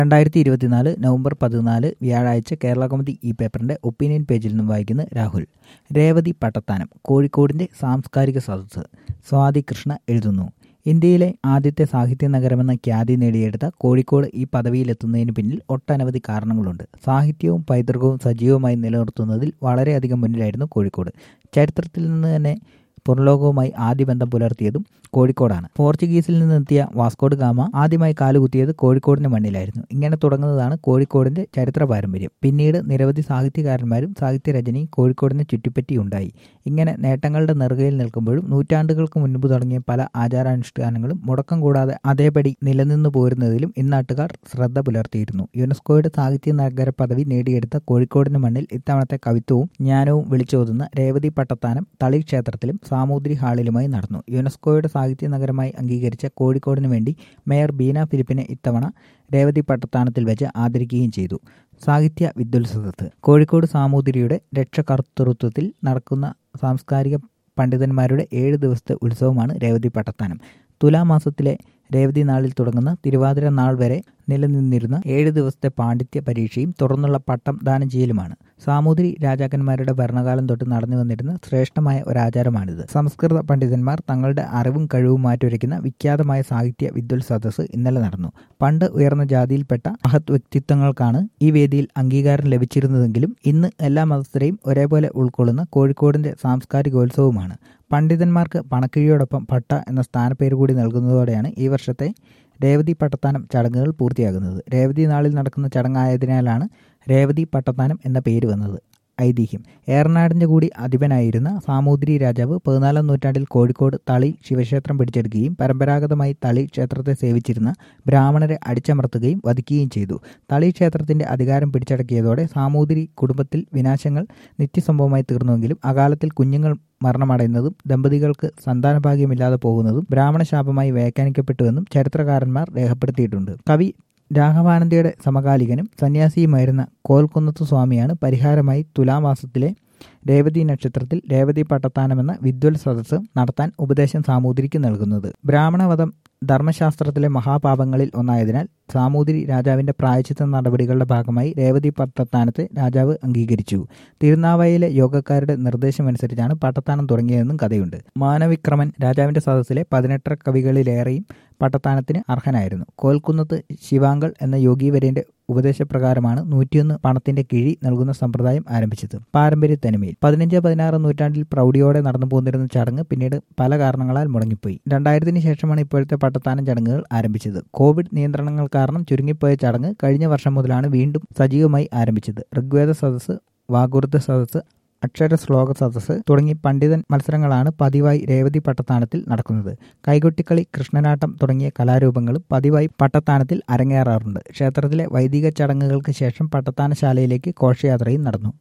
രണ്ടായിരത്തി ഇരുപത്തിനാല് നവംബർ പതിനാല് വ്യാഴാഴ്ച കേരള കൗമുദി ഈ പേപ്പറിന്റെ ഒപ്പീനിയൻ പേജിൽ നിന്നും വായിക്കുന്ന രാഹുൽ രേവതി പട്ടത്താനം കോഴിക്കോടിന്റെ സാംസ്കാരിക സദസ്സ് സ്വാതി കൃഷ്ണ എഴുതുന്നു ഇന്ത്യയിലെ ആദ്യത്തെ സാഹിത്യ നഗരമെന്ന ഖ്യാതി നേടിയെടുത്ത കോഴിക്കോട് ഈ പദവിയിലെത്തുന്നതിന് പിന്നിൽ ഒട്ടനവധി കാരണങ്ങളുണ്ട് സാഹിത്യവും പൈതൃകവും സജീവമായി നിലനിർത്തുന്നതിൽ വളരെയധികം മുന്നിലായിരുന്നു കോഴിക്കോട് ചരിത്രത്തിൽ നിന്ന് തന്നെ പുറലോകവുമായി ആദ്യ ബന്ധം പുലർത്തിയതും കോഴിക്കോടാണ് പോർച്ചുഗീസിൽ നിന്നെത്തിയ വാസ്കോഡ് ഗാമ ആദ്യമായി കാലുകുത്തിയത് കോഴിക്കോടിന്റെ മണ്ണിലായിരുന്നു ഇങ്ങനെ തുടങ്ങുന്നതാണ് കോഴിക്കോടിന്റെ ചരിത്ര പാരമ്പര്യം പിന്നീട് നിരവധി സാഹിത്യകാരന്മാരും സാഹിത്യരചനയും കോഴിക്കോടിനെ ചുറ്റിപ്പറ്റി ഉണ്ടായി ഇങ്ങനെ നേട്ടങ്ങളുടെ നെറുകയിൽ നിൽക്കുമ്പോഴും നൂറ്റാണ്ടുകൾക്ക് മുൻപ് തുടങ്ങിയ പല ആചാരാനുഷ്ഠാനങ്ങളും മുടക്കം കൂടാതെ അതേപടി നിലനിന്നു പോരുന്നതിലും ഇന്നാട്ടുകാർ ശ്രദ്ധ പുലർത്തിയിരുന്നു യുനെസ്കോയുടെ സാഹിത്യ നഗര പദവി നേടിയെടുത്ത കോഴിക്കോടിന്റെ മണ്ണിൽ ഇത്തവണത്തെ കവിത്വവും ജ്ഞാനവും വിളിച്ചോതുന്ന രേവതി പട്ടത്താനം തളി ക്ഷേത്രത്തിലും സാമൂതിരി ഹാളിലുമായി നടന്നു യുനെസ്കോയുടെ സാഹിത്യ നഗരമായി അംഗീകരിച്ച കോഴിക്കോടിനു വേണ്ടി മേയർ ബീന ഫിലിപ്പിനെ ഇത്തവണ രേവതി പട്ടത്താനത്തിൽ വെച്ച് ആദരിക്കുകയും ചെയ്തു സാഹിത്യ വിദ്വത്സദത്ത് കോഴിക്കോട് സാമൂതിരിയുടെ രക്ഷകർത്തൃത്വത്തിൽ നടക്കുന്ന സാംസ്കാരിക പണ്ഡിതന്മാരുടെ ഏഴ് ദിവസത്തെ ഉത്സവമാണ് രേവതി പട്ടത്താനം തുലാമാസത്തിലെ രേവതി നാളിൽ തുടങ്ങുന്ന തിരുവാതിര നാൾ വരെ നിലനിന്നിരുന്ന ഏഴ് ദിവസത്തെ പാണ്ഡിത്യ പരീക്ഷയും തുടർന്നുള്ള പട്ടം ദാനം ചെയ്യലുമാണ് സാമൂതിരി രാജാക്കന്മാരുടെ ഭരണകാലം തൊട്ട് നടന്നു വന്നിരുന്ന ശ്രേഷ്ഠമായ ഒരാചാരമാണിത് സംസ്കൃത പണ്ഡിതന്മാർ തങ്ങളുടെ അറിവും കഴിവും മാറ്റുരയ്ക്കുന്ന വിഖ്യാതമായ സാഹിത്യ വിദ്വൽ സദസ്സ് ഇന്നലെ നടന്നു പണ്ട് ഉയർന്ന ജാതിയിൽപ്പെട്ട മഹത് വ്യക്തിത്വങ്ങൾക്കാണ് ഈ വേദിയിൽ അംഗീകാരം ലഭിച്ചിരുന്നതെങ്കിലും ഇന്ന് എല്ലാ മതസ്ഥരെയും ഒരേപോലെ ഉൾക്കൊള്ളുന്ന കോഴിക്കോടിന്റെ സാംസ്കാരികോത്സവമാണ് പണ്ഡിതന്മാർക്ക് പണക്കിഴിയോടൊപ്പം പട്ട എന്ന സ്ഥാനപ്പേര് കൂടി നൽകുന്നതോടെയാണ് ഈ വർഷത്തെ രേവതി പട്ടത്താനം ചടങ്ങുകൾ പൂർത്തിയാകുന്നത് രേവതി നാളിൽ നടക്കുന്ന ചടങ്ങായതിനാലാണ് രേവതി പട്ടത്താനം എന്ന പേര് വന്നത് ഐതിഹ്യം ഏറനാടിന്റെ കൂടി അധിപനായിരുന്ന സാമൂതിരി രാജാവ് പതിനാലാം നൂറ്റാണ്ടിൽ കോഴിക്കോട് തളി ശിവക്ഷേത്രം പിടിച്ചെടുക്കുകയും പരമ്പരാഗതമായി തളി ക്ഷേത്രത്തെ സേവിച്ചിരുന്ന ബ്രാഹ്മണരെ അടിച്ചമർത്തുകയും വധിക്കുകയും ചെയ്തു തളി ക്ഷേത്രത്തിന്റെ അധികാരം പിടിച്ചടക്കിയതോടെ സാമൂതിരി കുടുംബത്തിൽ വിനാശങ്ങൾ നിത്യസംഭവമായി തീർന്നുവെങ്കിലും അകാലത്തിൽ കുഞ്ഞുങ്ങൾ മരണമടയുന്നതും ദമ്പതികൾക്ക് സന്താനഭാഗ്യമില്ലാതെ പോകുന്നതും ബ്രാഹ്മണ ശാപമായി വ്യാഖ്യാനിക്കപ്പെട്ടുവെന്നും ചരിത്രകാരന്മാർ രേഖപ്പെടുത്തിയിട്ടുണ്ട് കവി രാഘവാനന്ദയുടെ സമകാലികനും സന്യാസിയുമായിരുന്ന കോൽക്കുന്നത്ത് സ്വാമിയാണ് പരിഹാരമായി തുലാമാസത്തിലെ രേവതി നക്ഷത്രത്തിൽ രേവതി പട്ടത്താനമെന്ന വിദ്വൽ സദസ്സ് നടത്താൻ ഉപദേശം സാമൂതിരിക്ക് നൽകുന്നത് ബ്രാഹ്മണവധം ധർമ്മശാസ്ത്രത്തിലെ മഹാപാപങ്ങളിൽ ഒന്നായതിനാൽ സാമൂതിരി രാജാവിന്റെ പ്രായച്ചിത്ത നടപടികളുടെ ഭാഗമായി രേവതി പട്ടത്താനത്തെ രാജാവ് അംഗീകരിച്ചു തിരുനാവായിലെ യോഗക്കാരുടെ നിർദ്ദേശമനുസരിച്ചാണ് പട്ടത്താനം തുടങ്ങിയതെന്നും കഥയുണ്ട് മാനവിക്രമൻ രാജാവിന്റെ സദസ്സിലെ പതിനെട്ടര കവികളിലേറെയും പട്ടത്താനത്തിന് അർഹനായിരുന്നു കോൽക്കുന്നത്ത് ശിവാങ്കൾ എന്ന യോഗീവര്യന്റെ ഉപദേശപ്രകാരമാണ് നൂറ്റിയൊന്ന് പണത്തിന്റെ കിഴി നൽകുന്ന സമ്പ്രദായം ആരംഭിച്ചത് പാരമ്പര്യ തനിമയിൽ പതിനഞ്ച് പതിനാറ് നൂറ്റാണ്ടിൽ പ്രൗഢിയോടെ നടന്നു പോന്നിരുന്ന ചടങ്ങ് പിന്നീട് പല കാരണങ്ങളാൽ മുടങ്ങിപ്പോയി രണ്ടായിരത്തിന് ശേഷമാണ് ഇപ്പോഴത്തെ പട്ടത്താനം ചടങ്ങുകൾ ആരംഭിച്ചത് കോവിഡ് നിയന്ത്രണങ്ങൾ കാരണം ചുരുങ്ങിപ്പോയ ചടങ്ങ് കഴിഞ്ഞ വർഷം മുതലാണ് വീണ്ടും സജീവമായി ആരംഭിച്ചത് ഋഗ്വേദ സദസ്സ് വാഗുർദ സദസ്സ് അക്ഷര ശ്ലോക സദസ്സ് തുടങ്ങി പണ്ഡിതൻ മത്സരങ്ങളാണ് പതിവായി രേവതി പട്ടത്താനത്തിൽ നടക്കുന്നത് കൈകൊട്ടിക്കളി കൃഷ്ണനാട്ടം തുടങ്ങിയ കലാരൂപങ്ങളും പതിവായി പട്ടത്താനത്തിൽ അരങ്ങേറാറുണ്ട് ക്ഷേത്രത്തിലെ വൈദിക ചടങ്ങുകൾക്ക് ശേഷം പട്ടത്താനശാലയിലേക്ക് ഘോഷയാത്രയും നടന്നു